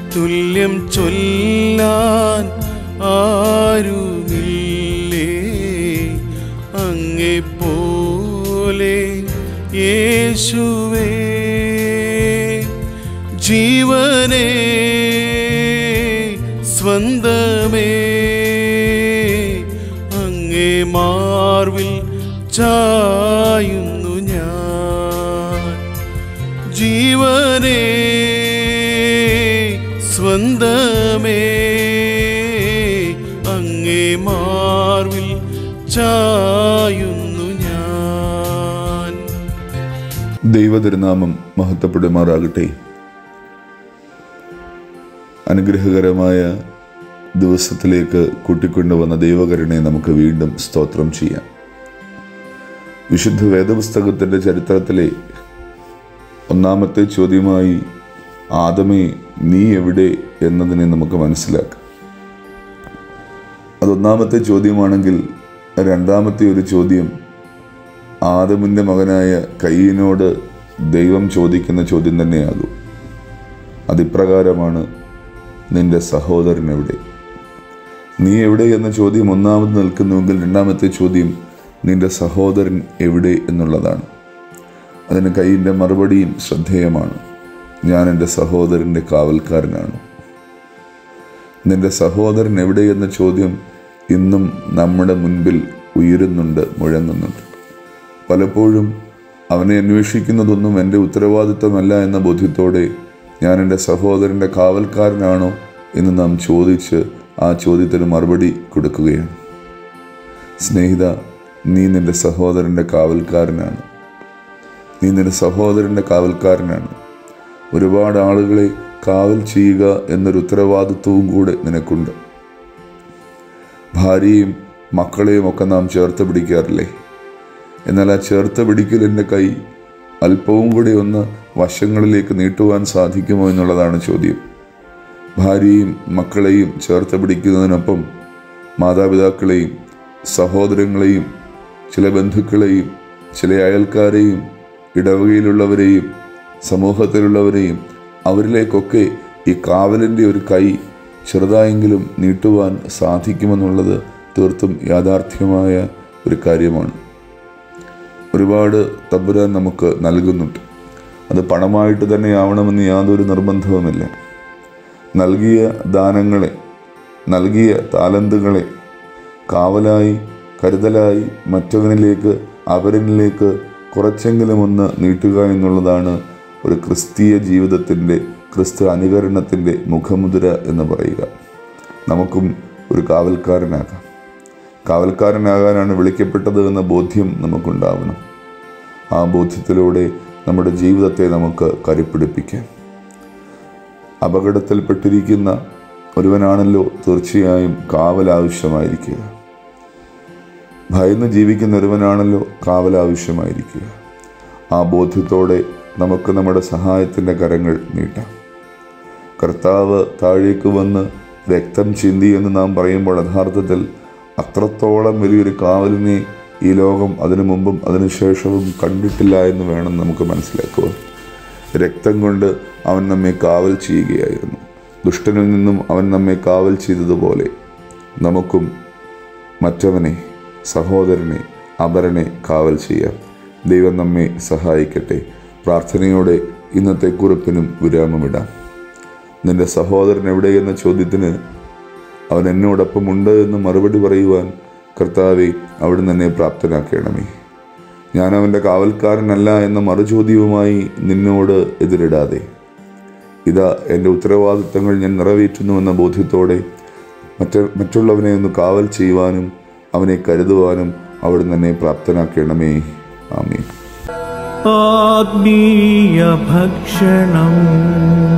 തുല്യം ചൊല്ലാൻ ആരുമില്ലേ അങ്ങെ പോലെ യേശുവേ ജീവനേ സ്വന്തമേ അങ്ങേ മാർവിൽ ചായുന്നു ഞാൻ ജീവനേ സ്വന്തമേ അങ്ങേ മാർവിൽ ചായുന്നു ഞാൻ ദൈവതിരുനാമം മഹത്വപ്പെടുമാറാകട്ടെ അനുഗ്രഹകരമായ ദിവസത്തിലേക്ക് കൂട്ടിക്കൊണ്ടുവന്ന ദൈവകരുണയെ നമുക്ക് വീണ്ടും സ്തോത്രം ചെയ്യാം വിശുദ്ധ വേദപുസ്തകത്തിൻ്റെ ചരിത്രത്തിലെ ഒന്നാമത്തെ ചോദ്യമായി ആദമേ നീ എവിടെ എന്നതിനെ നമുക്ക് മനസ്സിലാക്കാം അതൊന്നാമത്തെ ചോദ്യമാണെങ്കിൽ രണ്ടാമത്തെ ഒരു ചോദ്യം ആദമിൻ്റെ മകനായ കയ്യനോട് ദൈവം ചോദിക്കുന്ന ചോദ്യം തന്നെയാകും അതിപ്രകാരമാണ് നിന്റെ സഹോദരൻ എവിടെ നീ എവിടെ എന്ന ചോദ്യം ഒന്നാമത് നിൽക്കുന്നുവെങ്കിൽ രണ്ടാമത്തെ ചോദ്യം നിന്റെ സഹോദരൻ എവിടെ എന്നുള്ളതാണ് അതിന് കയ്യിൻ്റെ മറുപടിയും ശ്രദ്ധേയമാണ് ഞാൻ എൻ്റെ സഹോദരൻ്റെ കാവൽക്കാരനാണ് നിന്റെ സഹോദരൻ എവിടെ എന്ന ചോദ്യം ഇന്നും നമ്മുടെ മുൻപിൽ ഉയരുന്നുണ്ട് മുഴങ്ങുന്നുണ്ട് പലപ്പോഴും അവനെ അന്വേഷിക്കുന്നതൊന്നും എൻ്റെ ഉത്തരവാദിത്തമല്ല എന്ന ബോധ്യത്തോടെ ഞാൻ എൻ്റെ സഹോദരൻ്റെ കാവൽക്കാരനാണോ എന്ന് നാം ചോദിച്ച് ആ ചോദ്യത്തിന് മറുപടി കൊടുക്കുകയാണ് സ്നേഹിത നീ നിൻ്റെ സഹോദരൻ്റെ കാവൽക്കാരനാണ് നീ നിന്റെ സഹോദരൻ്റെ കാവൽക്കാരനാണ് ഒരുപാട് ആളുകളെ കാവൽ ചെയ്യുക എന്നൊരു ഉത്തരവാദിത്വവും കൂടെ നിനക്കുണ്ട് ഭാര്യയും മക്കളെയും ഒക്കെ നാം ചേർത്ത് പിടിക്കാറില്ലേ എന്നാൽ ആ ചേർത്ത് പിടിക്കലിൻ്റെ കൈ അല്പവും കൂടി ഒന്ന് വശങ്ങളിലേക്ക് നീട്ടുവാൻ സാധിക്കുമോ എന്നുള്ളതാണ് ചോദ്യം ഭാര്യയും മക്കളെയും ചേർത്ത് പിടിക്കുന്നതിനൊപ്പം മാതാപിതാക്കളെയും സഹോദരങ്ങളെയും ചില ബന്ധുക്കളെയും ചില അയൽക്കാരെയും ഇടവകയിലുള്ളവരെയും സമൂഹത്തിലുള്ളവരെയും അവരിലേക്കൊക്കെ ഈ കാവലിൻ്റെ ഒരു കൈ ചെറുതായെങ്കിലും നീട്ടുവാൻ സാധിക്കുമെന്നുള്ളത് തീർത്തും യാഥാർത്ഥ്യമായ ഒരു കാര്യമാണ് ഒരുപാട് തമ്പുരാൻ നമുക്ക് നൽകുന്നുണ്ട് അത് പണമായിട്ട് തന്നെ ആവണമെന്ന് യാതൊരു നിർബന്ധവുമില്ല നൽകിയ ദാനങ്ങളെ നൽകിയ താലന്തുകളെ കാവലായി കരുതലായി മറ്റവനിലേക്ക് അവരനിലേക്ക് കുറച്ചെങ്കിലും ഒന്ന് നീട്ടുക എന്നുള്ളതാണ് ഒരു ക്രിസ്തീയ ജീവിതത്തിൻ്റെ ക്രിസ്തു അനുകരണത്തിൻ്റെ മുഖമുദ്ര എന്ന് പറയുക നമുക്കും ഒരു കാവൽക്കാരനാകാം കാവൽക്കാരനാകാനാണ് വിളിക്കപ്പെട്ടത് എന്ന ബോധ്യം നമുക്കുണ്ടാവണം ആ ബോധ്യത്തിലൂടെ നമ്മുടെ ജീവിതത്തെ നമുക്ക് കരുപ്പിടിപ്പിക്കാം അപകടത്തിൽപ്പെട്ടിരിക്കുന്ന ഒരുവനാണല്ലോ തീർച്ചയായും കാവൽ ആവശ്യമായിരിക്കുക ഭയന്ന് ജീവിക്കുന്ന ഒരുവനാണല്ലോ കാവൽ ആവശ്യമായിരിക്കുക ആ ബോധ്യത്തോടെ നമുക്ക് നമ്മുടെ സഹായത്തിൻ്റെ കരങ്ങൾ നീട്ടാം കർത്താവ് താഴേക്ക് വന്ന് രക്തം ചിന്തി എന്ന് നാം പറയുമ്പോൾ യഥാർത്ഥത്തിൽ അത്രത്തോളം വലിയൊരു കാവലിനെ ഈ ലോകം അതിനു മുമ്പും അതിനുശേഷവും കണ്ടിട്ടില്ല എന്ന് വേണം നമുക്ക് മനസ്സിലാക്കുവാൻ രക്തം കൊണ്ട് അവൻ നമ്മെ കാവൽ ചെയ്യുകയായിരുന്നു ദുഷ്ടനിൽ നിന്നും അവൻ നമ്മെ കാവൽ ചെയ്തതുപോലെ നമുക്കും മറ്റവനെ സഹോദരനെ അപരനെ കാവൽ ചെയ്യാം ദൈവം നമ്മെ സഹായിക്കട്ടെ പ്രാർത്ഥനയോടെ ഇന്നത്തെ കുറിപ്പിനും വിരാമമിടാം നിന്റെ സഹോദരൻ എവിടെ എന്ന ചോദ്യത്തിന് അവൻ എന്നോടൊപ്പമുണ്ട് എന്ന് മറുപടി പറയുവാൻ കർത്താവെ അവിടുന്ന് എന്നെ പ്രാപ്തനാക്കണമേ ഞാൻ അവൻ്റെ കാവൽക്കാരനല്ല എന്ന മറുചോദ്യവുമായി നിന്നോട് എതിരിടാതെ ഇതാ എൻ്റെ ഉത്തരവാദിത്തങ്ങൾ ഞാൻ നിറവേറ്റുന്നുവെന്ന ബോധ്യത്തോടെ മറ്റ മറ്റുള്ളവനെ ഒന്ന് കാവൽ ചെയ്യുവാനും അവനെ കരുതുവാനും അവിടുന്ന് എന്നെ പ്രാപ്തനാക്കണമേ ആമീൻ ആത്മീയ ഭക്ഷണം